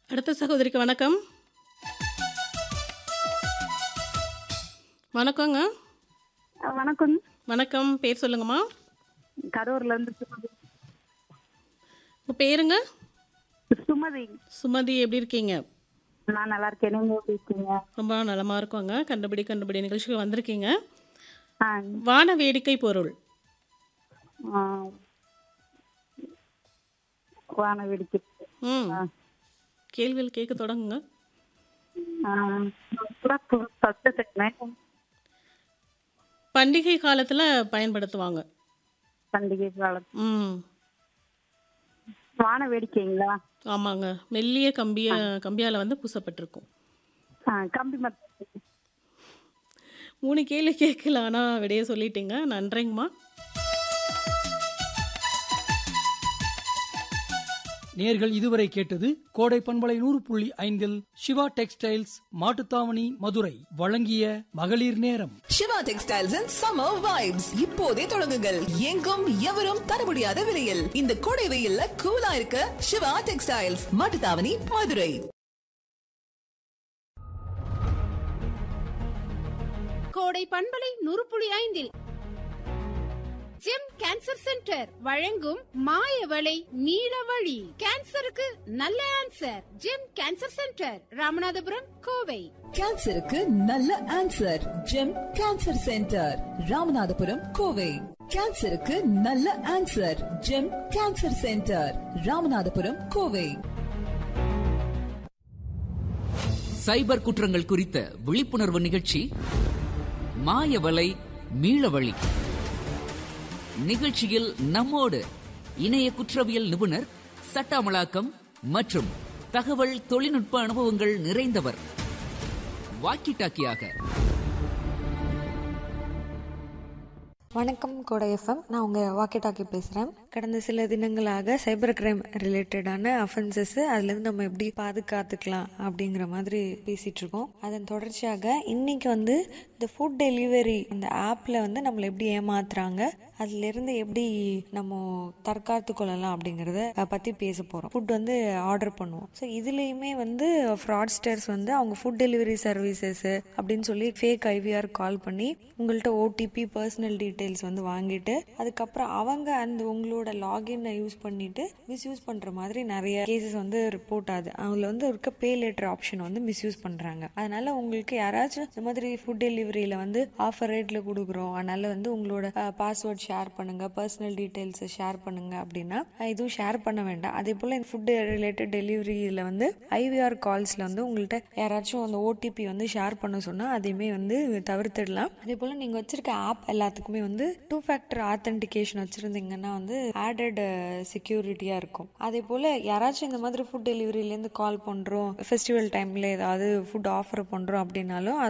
அடுத்த சகோதரிக்கு வணக்கம் வணக்கங்க அஹ் வணக்கம் வணக்கம் பேர் சொல்லுங்கம்மா கரூர்ல இருந்து சுமதி உங்கள் பேருங்க சுமதி சுமதி எப்படி இருக்கீங்க நான் நல்லா இருக்கேன் நீங்க எப்படி இருக்கீங்க ரொம்ப நலமாக இருக்கோங்க கண்டுபிடி கண்டுபிடி நிகழ்ச்சிக்கு வந்திருக்கீங்க ஆ, வான வேடிக்கை பொருள் ஆ. வான வேடிக்கை ம் ஆ. கேள்விகள் கேட்க தொடங்குங்க ஆ, சிறப்பு first segment. பண்டிகை காலத்தில் பயன்படுத்துவாங்க பண்டிகை காலம் ம் வான வேடிக்கைங்களா ஆமாங்க மெல்லிய கம்பிய கம்பியால் வந்து பூசப்பட்டிருக்கும் ஆ, கம்பி மத்த மூணு கேள்வி கேட்கல ஆனால் விடைய சொல்லிட்டீங்க நன்றிங்கம்மா நேர்கள் இதுவரை கேட்டது கோடை பண்பலை நூறு புள்ளி ஐந்தில் சிவா டெக்ஸ்டைல்ஸ் மாட்டுத்தாவணி மதுரை வழங்கிய மகளிர் நேரம் Siva textiles and summer vibes இப்போதே தொடங்குங்கள் எங்கும் எவரும் தர முடியாத விலையில் இந்த கோடை வெயில்ல கூலா இருக்க சிவா டெக்ஸ்டைல்ஸ் மாட்டுத்தாவணி மதுரை கோடை பண்பலை நுறுப்புளி ஐந்தில் ஜெம் கேன்சர் சென்டர் வழங்கும் மாயவளை நீலவழி கேன்சருக்கு நல்ல answer gem cancer centre Ramanathapuram Kovai கேன்சருக்கு நல்ல answer gem cancer centre Ramanathapuram Kovai கேன்சருக்கு நல்ல answer gem cancer centre Ramanathapuram Kovai cyber குற்றங்கள் குறித்த விழிப்புணர்வு நிகழ்ச்சி மாயவலை மீளவழி நிகழ்ச்சியில் நம்மோடு இணைய குற்றவியல் நிபுணர் சட்ட அமலாக்கம் மற்றும் தகவல் தொழில்நுட்ப அனுபவங்கள் நிறைந்தவர் வாக்கி டாக்கியாக வணக்கம் கோடை எஃப்எம் நான் உங்கள் வாக்கி டாக்கி பேசுகிறேன் கடந்த சில தினங்களாக சைபர் கிரைம் ரிலேட்டடான அஃபென்சஸ் அதுலேருந்து நம்ம எப்படி பாதுகாத்துக்கலாம் அப்படிங்கிற மாதிரி பேசிகிட்டு இருக்கோம் அதன் தொடர்ச்சியாக இன்னைக்கு வந்து இந்த ஃபுட் டெலிவரி அந்த ஆப்பில் வந்து நம்மளை எப்படி ஏமாத்துறாங்க அதுலேருந்து எப்படி நம்ம தற்காத்து கொள்ளலாம் அப்படிங்கிறத அஹ், பற்றி பேச போகிறோம் ஃபுட் வந்து ஆர்டர் பண்ணுவோம் ஸோ இதுலேயுமே வந்து ஃப்ராட்ஸ்டர்ஸ் வந்து அவங்க ஃபுட் டெலிவரி சர்வீசஸ் அப்படின்னு சொல்லி ஃபேக் ஐவிஆர் கால் பண்ணி உங்கள்கிட்ட ஓடிபி பர்சனல் டீட்டெயில்ஸ் வந்து வாங்கிட்டு அதுக்கப்புறம் அவங்க அந்த உங்களோட லாகினை யூஸ் பண்ணிட்டு மிஸ்யூஸ் பண்ணுற மாதிரி நிறைய கேசஸ் வந்து ரிப்போர்ட் ஆகுது அதில் வந்து இருக்க பே லேட்டர் ஆப்ஷன் வந்து மிஸ்யூஸ் பண்ணுறாங்க அதனால உங்களுக்கு யாராச்சும் இந்த மாதிரி ஃபுட் டெலிவரியில் வந்து ஆஃபர் ரேட்டில் கொடுக்குறோம் அதனால வந்து உங்களோட பாஸ்வேர்ட் ஷேர் பண்ணுங்க பர்சனல் டீட்டெயில்ஸ் ஷேர் பண்ணுங்க அப்படின்னா அஹ், இதுவும் ஷேர் பண்ண வேண்டாம் அதே போல் ஃபுட் ரிலேட்டட் டெலிவரியில் வந்து ஐவிஆர் கால்ஸில் வந்து உங்கள்கிட்ட யாராச்சும் அந்த ஓடிபி வந்து ஷேர் பண்ண சொன்னால் அதையுமே வந்து தவிர்த்துடலாம் அதே போல் நீங்கள் வச்சிருக்க ஆப் எல்லாத்துக்குமே வந்து டூ ஃபேக்டர் ஆத்தென்டிகேஷன் வச்சுருந்தீங்கன்னா வந்து ஆடட் செக்யூரிட்டியாக இருக்கும் அதே போல் யாராச்சும் இந்த மாதிரி ஃபுட் டெலிவரியிலேருந்து கால் பண்ணுறோம் ஃபெஸ்டிவல் டைமில் ஏதாவது ஃபுட் ஆஃபர் பண்ணுறோம் அப்படின்னாலும்